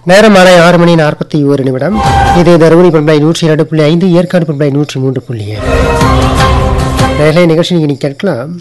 நேரம் மாலை ஆறு மணி நாற்பத்தி ஒரு நிமிடம் இது தருமபுரி பண்பலை நூற்றி இரண்டு புள்ளி ஐந்து ஏற்காடு பண்பலை நூற்றி மூன்று புள்ளி ஏழு நேரலை நிகழ்ச்சி இனி கேட்கலாம்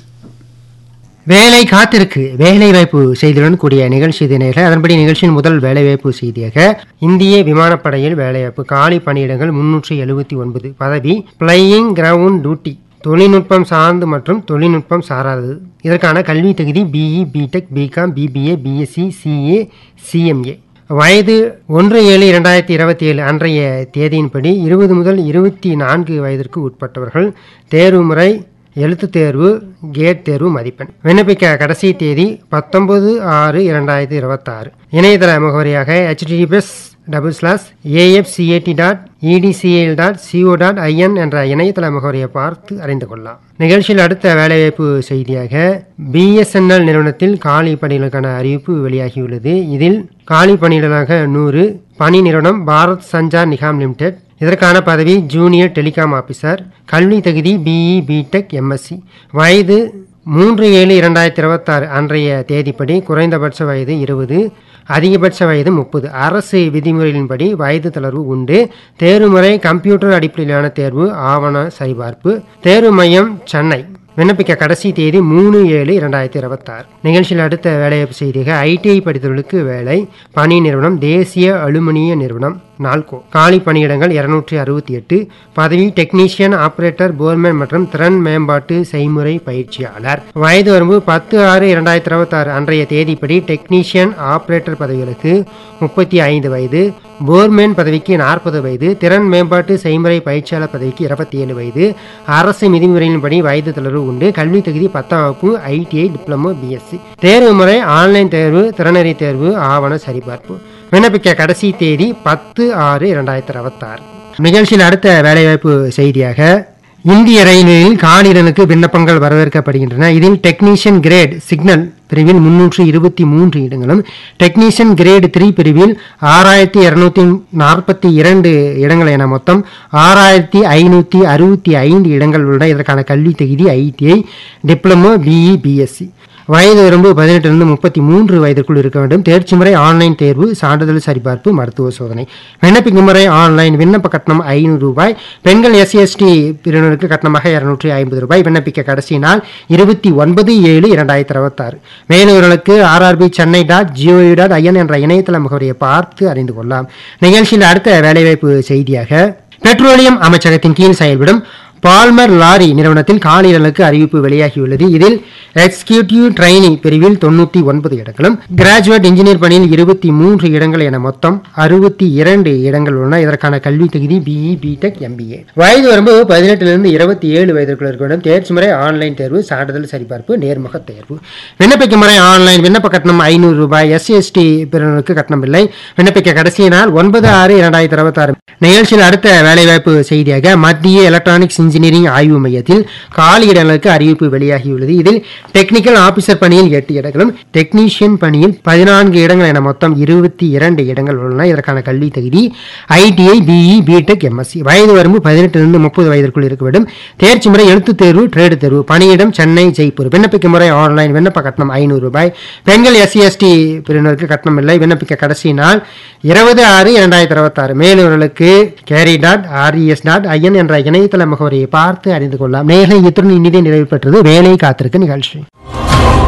வேலை காத்திருக்கு வேலை வாய்ப்பு செய்தியுடன் கூடிய நிகழ்ச்சி இது நேரில் அதன்படி நிகழ்ச்சியின் முதல் வேலைவாய்ப்பு செய்தியாக இந்திய விமானப்படையில் வேலைவாய்ப்பு காலி பணியிடங்கள் முன்னூற்றி எழுபத்தி ஒன்பது பதவி பிளையிங் கிரவுண்ட் டியூட்டி தொழில்நுட்பம் சார்ந்து மற்றும் தொழில்நுட்பம் சாராதது இதற்கான கல்வி தகுதி BE BTech BCom BBA BSc CA CMA வயது ஒன்று ஏழு இரண்டாயிரத்தி இருபத்தி ஏழு அன்றைய தேதியின்படி இருபது முதல் இருபத்தி நான்கு வயதிற்கு உட்பட்டவர்கள் தேர்வு முறை எழுத்துத் தேர்வு கேட் தேர்வு மதிப்பெண் விண்ணப்பிக்க கடைசி தேதி பத்தொன்பது ஆறு இரண்டாயிரத்தி இருபத்தாறு இணையதள முகவரியாக https double slash AFCAT dot EdCIL dot co dot in என்ற இணையதள முகவரியை பார்த்து அறிந்து கொள்ளலாம் நிகழ்ச்சியில் அடுத்த வேலைவாய்ப்பு செய்தியாக பிஎஸ்என்எல் நிறுவனத்தில் காலி பணிகளுக்கான அறிவிப்பு வெளியாகியுள்ளது இதில் காலி பணியிடலாக நூறு பணி நிறுவனம் பாரத் சஞ்சார் நிகாம் லிமிடெட் இதற்கான பதவி ஜூனியர் டெலிகாம் ஆபீசர் கல்வி தகுதி பிஇ பிடெக் எம்எஸ்சி வயது மூன்று ஏழு இரண்டாயிரத்தி இருபத்தாறு அன்றைய தேதிப்படி குறைந்தபட்ச வயது இருபது அதிகபட்ச வயது முப்பது அரசு விதிமுறைகளின்படி வயது தளர்வு உண்டு தேர்வு முறை கம்ப்யூட்டர் அடிப்படையிலான தேர்வு ஆவண சரிபார்ப்பு தேர்வு மையம் சென்னை விண்ணப்பிக்க கடைசி தேதி மூணு ஏழு இரண்டாயிரத்தி இருபத்தாறு நிகழ்ச்சியில் அடுத்த வேலைவாய்ப்பு செய்தியாக ஐடிஐ படித்தவர்களுக்கு வேலை பணி நிறுவனம் தேசிய அலுமினிய நிறுவனம் நால்கோ காலி பணியிடங்கள் இருநூற்றி அறுபத்தி எட்டு பதவி டெக்னீஷியன் ஆபரேட்டர் போர்மேன் மற்றும் திறன் மேம்பாட்டு செய்முறை பயிற்சியாளர் வயது வரம்பு பத்து ஆறு இரண்டாயிரத்தி இருபத்தாறு அன்றைய தேதிப்படி டெக்னீஷியன் ஆபரேட்டர் பதவிகளுக்கு முப்பத்தி ஐந்து வயது போர்மேன் பதவிக்கு நாற்பது வயது திறன் மேம்பாட்டு செய்முறை பயிற்சியாளர் பதவிக்கு இருபத்தி ஏழு வயது அரசு விதிமுறைகளின்படி வயது தளர்வு உண்டு கல்வி தகுதி பத்தாம் வகுப்பு ஐடிஐ டிப்ளமோ பிஎஸ்சி தேர்வு முறை ஆன்லைன் தேர்வு திறனறி தேர்வு ஆவண சரிபார்ப்பு விண்ணப்பிக்க கடைசி தேதி பத்து ஆறு இரண்டாயிரத்தி இருபத்தாறு நிகழ்ச்சியில் அடுத்த வேலைவாய்ப்பு செய்தியாக இந்திய ரயில்வேயில் காலிடனுக்கு விண்ணப்பங்கள் வரவேற்கப்படுகின்றன இதில் டெக்னீஷியன் கிரேட் சிக்னல் பிரிவில் முன்னூற்று இருபத்தி மூன்று இடங்களும் டெக்னீஷியன் கிரேடு த்ரீ பிரிவில் ஆறாயிரத்தி இரநூத்தி நாற்பத்தி இரண்டு இடங்கள் என மொத்தம் ஆறாயிரத்தி ஐநூற்றி அறுபத்தி ஐந்து இடங்கள் உள்ளன இதற்கான கல்வி தகுதி ஐடிஐ டிப்ளமோ பிஇ பிஎஸ்சி வயது வரம்பு பதினெட்டிலிருந்து முப்பத்தி மூன்று வயதிற்குள் இருக்க வேண்டும் தேர்ச்சி முறை ஆன்லைன் தேர்வு சான்றிதழ் சரிபார்ப்பு மருத்துவ சோதனை விண்ணப்பிக்கும் முறை ஆன்லைன் விண்ணப்ப கட்டணம் ஐநூறு ரூபாய் பெண்கள் எஸ்சி எஸ்டி பிரிவினருக்கு கட்டணமாக இருநூற்றி ஐம்பது ரூபாய் விண்ணப்பிக்க கடைசி நாள் இருபத்தி ஒன்பது ஏழு இரண்டாயிரத்தி இருபத்தாறு மேலவர்களுக்கு RRB Chennai dot gov dot in என்ற இணையதள முகவரியை பார்த்து அறிந்து கொள்ளலாம் நிகழ்ச்சியில் அடுத்த வேலைவாய்ப்பு செய்தியாக பெட்ரோலியம் அமைச்சகத்தின் கீழ் செயல்படும் பால்மர் லாரி நிறுவனத்தில் காலிடலுக்கு அறிவிப்பு வெளியாகியுள்ளது இதில் எக்ஸிகியூட்டிவ் ட்ரைனிங் பிரிவில் தொண்ணூற்றி ஒன்பது இடங்களும் கிராஜுவேட் இன்ஜினியர் பணியில் இருபத்தி மூன்று இடங்கள் என மொத்தம் அறுபத்தி இரண்டு இடங்கள் உள்ளன இதற்கான கல்வி தகுதி பிஇ பிடெக் எம்பிஏ வயது வரம்பு பதினெட்டிலிருந்து இருபத்தி ஏழு வயதிற்குள் இருக்க வேண்டும் தேர்ச்சி முறை ஆன்லைன் தேர்வு சான்றிதழ் சரிபார்ப்பு நேர்முக தேர்வு விண்ணப்பிக்க முறை ஆன்லைன் விண்ணப்ப கட்டணம் ஐநூறு ரூபாய் எஸ்சி எஸ்டி பிரிவினருக்கு கட்டணம் இல்லை விண்ணப்பிக்க கடைசி நாள் ஒன்பது ஆறு இரண்டாயிரத்தி இருபத்தாறு நிகழ்ச்சியில் அடுத்த வேலைவாய்ப்பு செய்தியாக மத்திய எலக்ட்ரானிக்ஸ் இன்ஜினியரிங் ஆய்வு மையத்தில் காலி இடங்களுக்கு அறிவிப்பு வெளியாகியுள்ளது இதில் டெக்னிக்கல் ஆபீசர் பணியில் எட்டு இடங்களும் டெக்னீஷியன் பணியில் பதினான்கு இடங்கள் என மொத்தம் இருபத்தி இரண்டு இடங்கள் உள்ளன இதற்கான கல்வி தகுதி ஐடிஐ பிஇ பிடெக் எம்எஸ்சி வயது வரம்பு பதினெட்டிலிருந்து முப்பது வயதிற்குள் இருக்க வேண்டும் தேர்ச்சி முறை எழுத்துத் தேர்வு ட்ரேடு தேர்வு பணியிடம் சென்னை ஜெய்ப்பூர் விண்ணப்பிக்கும் முறை ஆன்லைன் விண்ணப்ப கட்டணம் ஐநூறு ரூபாய் பெண்கள் எஸ்சி எஸ்டி பிரிவினருக்கு கட்டணம் இல்லை விண்ணப்பிக்க கடைசி நாள் இருபது ஆறு இரண்டாயிரத்தி இருபத்தாறு மேலவர்களுக்கு CARI dot res dot in என்ற இணையதள முகவரியை பார்த்து அறிந்து கொள்ளலாம் நேர்களை இத்துடன் இனிதே நிறைவு பெற்றது வேலை காத்திருக்க நிகழ்ச்சி